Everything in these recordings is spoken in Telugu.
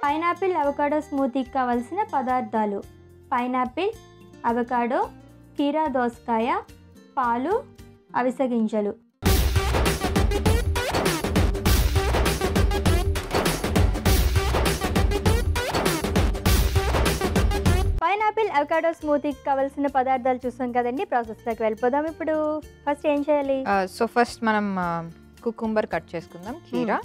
పైనాపిల్ అవకాడో స్మూతీకి కావలసిన పదార్థాలు పైనాపిల్ అవకాడో కీరా దోసకాయ పాలు అవిసె గింజలు పైనాపిల్ అవకాడో స్మూతీకి కావాల్సిన పదార్థాలు చూసాం కదండి ప్రాసెస్లోకి వెళ్ళిపోదాం ఇప్పుడు ఫస్ట్ ఏం చేయాలి సో ఫస్ట్ మనం కుకుంబర్ కట్ చేసుకుందాం కీరా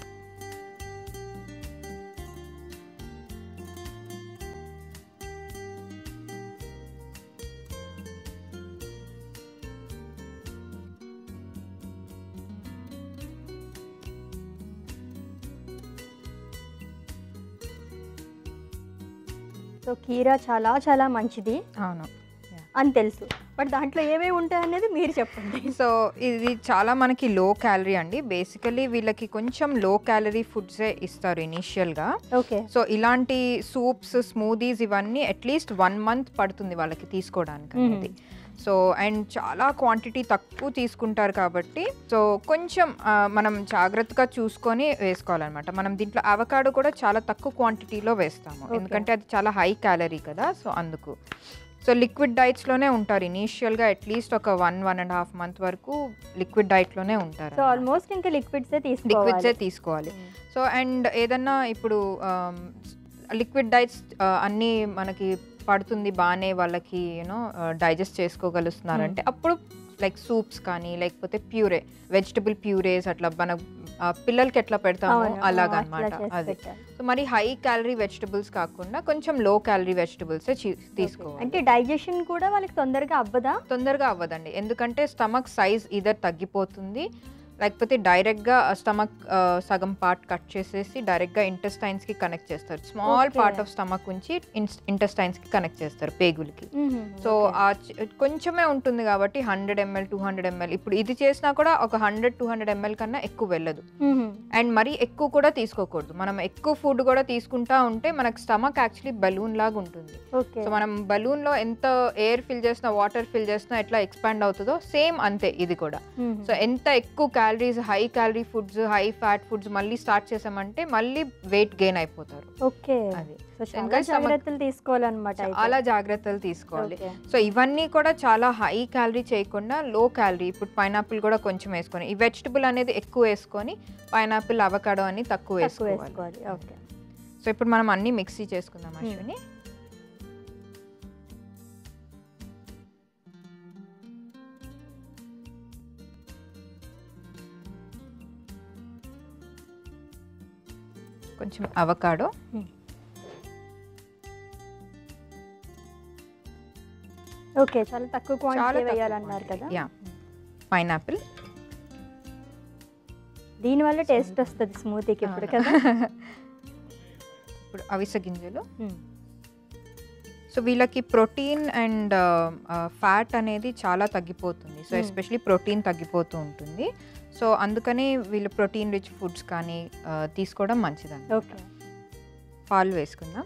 సో కీరా చాలా చాలా మంచిది అవును అని తెలుసు బట్ దాంట్లో ఏమేమి ఉంటాయి అనేది మీరు చెప్పండి సో ఇది చాలా మనకి లో క్యాలరీ అండి బేసికలీ వీళ్ళకి కొంచెం లో క్యాలరీ ఫుడ్సే ఇస్తారు ఇనీషియల్గా ఓకే సో ఇలాంటి సూప్స్ స్మూదీస్ ఇవన్నీ అట్లీస్ట్ వన్ మంత్ పడుతుంది వాళ్ళకి తీసుకోవడానికి Mhm. అనేది సో అండ్ చాలా క్వాంటిటీ తక్కువ తీసుకుంటారు కాబట్టి సో కొంచెం ఆ, మనం జాగ్రత్తగా చూసుకొని వేసుకోవాలన్నమాట మనం దీంట్లో అవకాడో కూడా చాలా తక్కువ క్వాంటిటీలో వేస్తాము Okay. ఎందుకంటే అది చాలా హై క్యాలరీ కదా సో అందుకు సో లిక్విడ్ డైట్స్లోనే ఉంటారు ఇనీషియల్గా అట్లీస్ట్ ఒక one one and half month వరకు లిక్విడ్ డైట్లోనే ఉంటారు సో ఆల్మోస్ట్ ఇంకా లిక్విడ్సే లిక్విడ్సే తీసుకోవాలి తీసుకోవాలి సో అండ్ ఏదన్నా ఇప్పుడు లిక్విడ్ డైట్స్ అన్నీ మనకి పడుతుంది బాగానే వాళ్ళకి యూనో డైజెస్ట్ చేసుకోగలుస్తున్నారంటే అప్పుడు లైక్ సూప్స్ కానీ లేకపోతే ప్యూరే వెజిటబుల్ ప్యూరేస్ అట్లా మన ఆ, పిల్లలకి ఎట్లా పెడతామో అలాగనమాట అది సో మరి హై క్యాలరీ వెజిటబుల్స్ కాకుండా కొంచెం లో క్యాలరీ వెజిటబుల్స్ తీసుకోవాలి అంటే డైజెషన్ కూడా వాళ్ళకి తొందరగా అవ్వదా తొందరగా అవ్వదండి ఎందుకంటే స్టమక్ సైజ్ ఇదర్ తగ్గిపోతుంది లేకపోతే డైరెక్ట్గా స్టమక్ సగం పార్ట్ కట్ చేసేసి డైరెక్ట్గా ఇంటెస్టైన్స్కి కనెక్ట్ చేస్తారు small Okay. Part of stomach ఉంచి ఇంటెస్టైన్స్కి కనెక్ట్ చేస్తారు పేగులకి సో ఆ చి- కొంచెమే ఉంటుంది కాబట్టి hundred ML two hundred ML ఇప్పుడు ఇది చేసినా కూడా ఒక హండ్రెడ్ టూ హండ్రెడ్ ఎంఎల్ కన్నా ఎక్కువ వెళ్ళదు అండ్ మరీ ఎక్కువ కూడా తీసుకోకూడదు మనం ఎక్కువ ఫుడ్ కూడా తీసుకుంటా ఉంటే మనకు స్టమక్ యాక్చువల్లీ బలూన్ లాగా ఉంటుంది ఓకే సో మనం బలూన్ లో ఎంత ఎయిర్ ఫిల్ చేసినా వాటర్ ఫిల్ చేసినా ఎట్లా ఎక్స్పాండ్ అవుతుందో సేమ్ అంతే ఇది కూడా సో ఎంత ఎక్కువ calories high calorie foods high fat foods మళ్ళీ స్టార్ట్ చేసామంటే మళ్ళీ వెయిట్ గెయిన్ అయిపోతారు ఓకే అది సో చాలా ఎందుకంటే stomach- జాగ్రత్తలు తీసుకోవాలన్నమాట అయితే. చాలా జాగ్రత్తలు తీసుకోవాలి Okay. సో ఇవన్నీ కూడా చాలా హై క్యాలరీ చేయకుండా లో క్యాలరీ ఇప్పుడు పైనాపిల్ కూడా కొంచెం వేసుకొని ఈ వెజిటబుల్ అనేది ఎక్కువ వేసుకొని పైనాపిల్ అవకాడో అని తక్కువ తక్కువ వేసుకోవాలి వేసుకోవాలి ఓకే సో ఇప్పుడు మనం అన్ని మిక్సీ చేసుకుందాం అశ్విని కొంచెం అవకాడో ఓకే చాలా తక్కువ క్వాంటిటీ వేయాలన్నారు కదా యా పైనాపిల్ దీని వల్ల టేస్ట్ వస్తుంది స్మూతీకి ఇప్పుడు కదా ఇప్పుడు అవిసె గింజలు Hmm. సో వీళ్ళకి ప్రోటీన్ అండ్ ఫ్యాట్ అనేది చాలా తగ్గిపోతుంది సో Hmm. ఎస్పెషలీ ప్రోటీన్ తగ్గిపోతూ ఉంటుంది సో అందుకని వీళ్ళు ప్రోటీన్ రిచ్ ఫుడ్స్ కానీ ఆ, తీసుకోవడం మంచిదండి ఓకే పాలు వేసుకుందాం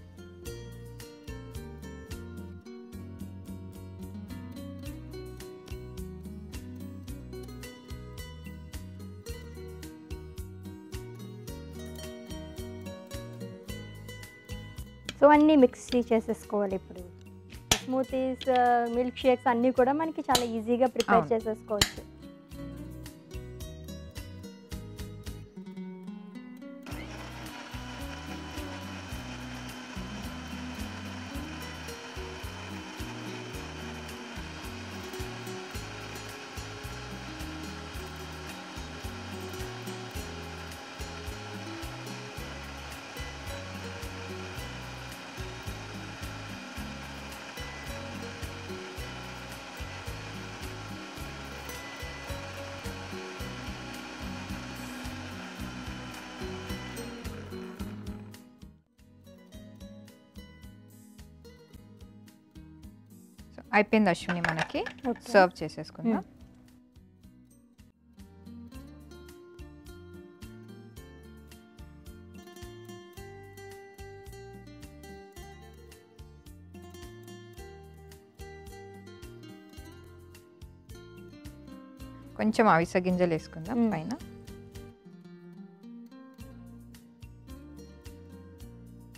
సో అన్నీ మిక్సీ చేసేసుకోవాలి ఇప్పుడు స్మూతీస్ మిల్క్ షేక్స్ అన్నీ కూడా మనకి చాలా ఈజీగా ప్రిపేర్ అవును. చేసేసుకోవచ్చు సో అయిపోయింది అశ్విని మనకి ఓకే సర్వ్ చేసేసుకుందాం కొంచెం అవిసె గింజలు వేసుకుందాం మ్మ్. పైన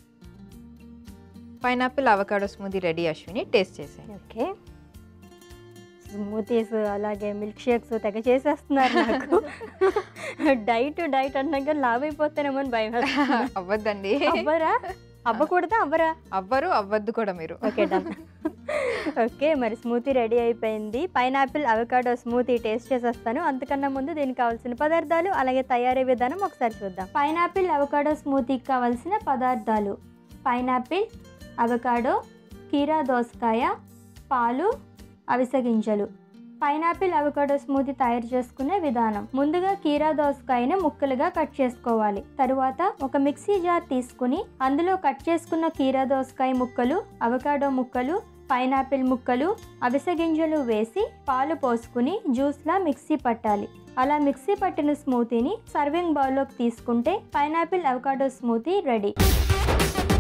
pineapple avocado smoothie ready Ashwini taste చేసేయండి ఓకే స్మూతీస్ అలాగే మిల్క్ షేక్స్ తెగ చేసేస్తున్నారు నాకు డైట్ డైట్ అన్నాక లావ్ అయిపోతానేమో అని భయం వేస్తుంది. అవ్వద్దండి అవ్వరా అవ్వకూడదా అవ్వరా అవ్వరు అవ్వద్దు కూడా మీరు ఓకే డన్ ఓకే మరి స్మూతీ రెడీ అయిపోయింది పైనాపిల్ అవకాడో స్మూతీ టేస్ట్ చేసేస్తాను అంతకన్నా ముందు దీనికి కావాల్సిన పదార్థాలు అలాగే తయారీ విధానం ఒకసారి చూద్దాం పైనాపిల్ అవకాడో స్మూతీకి కావాల్సిన పదార్థాలు పైనాపిల్ అవకాడో కీరా దోసకాయ పాలు అవిసె గింజలు పైనాపిల్ అవకాడో స్మూతీ తయారు చేసుకునే విధానం ముందుగా కీరా దోసకాయను ముక్కలుగా కట్ చేసుకోవాలి తరువాత ఒక మిక్సీ జార్ తీసుకుని అందులో కట్ చేసుకున్న కీరా దోసకాయ ముక్కలు అవకాడో ముక్కలు పైనాపిల్ ముక్కలు అవిసె గింజలు వేసి పాలు పోసుకుని జ్యూస్లా మిక్సీ పట్టాలి అలా మిక్సీ పట్టిన స్మూతీని సర్వింగ్ బౌల్లోకి తీసుకుంటే పైనాపిల్ అవకాడో స్మూతీ రెడీ